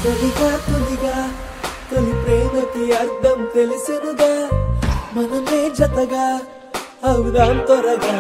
తొలిగా తొలిగా తొలి ప్రేమకి అర్థం తెలిసెనుగా మనమే జతగా అవుదాం త్వరగా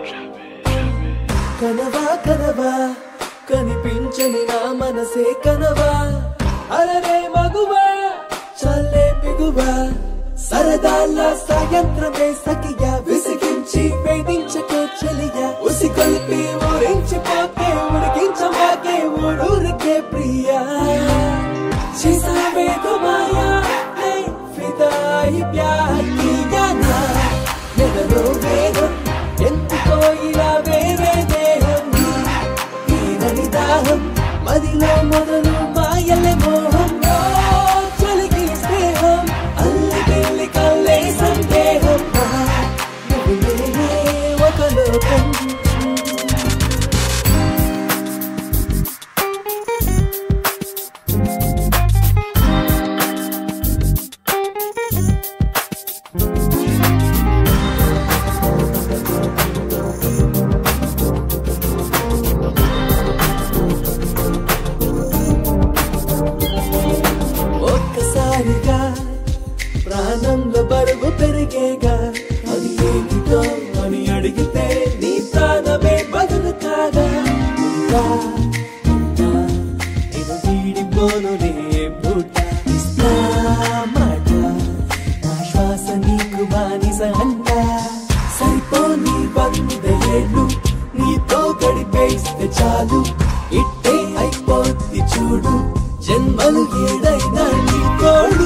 కనవా కనవా కనిపించని నా మనసే కనవా అలరే మగువా చల్లే బిగువా సరదాల సాయంత్రమే సఖియా విసిగించి వేధించకే చెలియా ఉసిగొల్పి ఊరించిపోకే ఉడికించమాకే ఊరూరికే ప్రియా చేసావే తుమాయా హే ఫిదాయి ప్యార్ కియా నా ఎదలో వేగం ఎందుకో ఇలా వేరే దేహం తీరని దాహం మదిలో మొదలు మాయలే మోహం ఓ, చలికి స్నేహం అల్లి బిల్లి కల్లే సందేహం ఆ, నువ్వు నేనే ఒక లోకం ఒక్కసారిగా ప్రాణంలో బరువు పెరిగేగా అది ఏమిటో అని అడిగితే నీ ప్రాణమే బదులు కాగా ఉంటా, ఉంటా, నేను వీడిపోనులే పుట్ట ఇస్తా మాట నా శ్వాస నీకు బానిస అంట సరిపోని వంద ఏళ్ళు నీతో గడిపేస్తే చాలు ఇట్టే అయిపోద్ది చూడు జన్మలు ఏడైనా నీ తోడు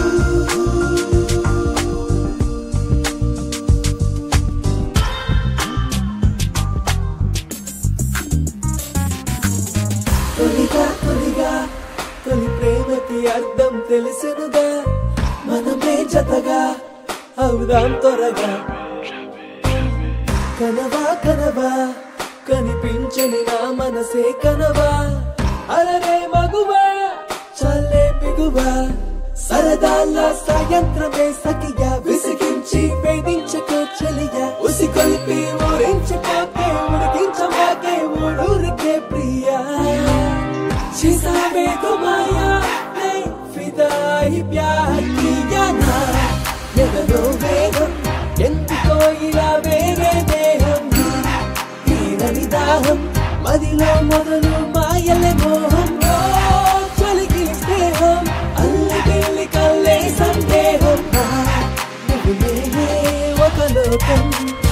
తొలిగా తొలిగా తొలి ప్రేమకి అర్థం తెలిసెనుగా మనమే జతగా అవుదాం త్వరగా కనవా కనవా కనిపించని నా మనసే కనవా అలరే మగువా చల్లే బిగువా సరదాల సాయంత్రమే సఖియా విసిగించి వేధించకో చెలియా ఉసిగొల్పి ఊరించిపోకే ఉడికించమాకే ఊరూరికే ప్రియా చేసావే కుమాయా హే ఫిదాయి ప్యార్ కియా నా ఎదలో వేగం ఎందుకో ఇలా వేరే దేహం తీరని దాహం మదిలో మొదలు మాయలే మోహం ఓ, చలికి స్నేహం అల్లి బిల్లి కల్లే సందేహం ఆ, నువ్వు నేనే ఒక లోకం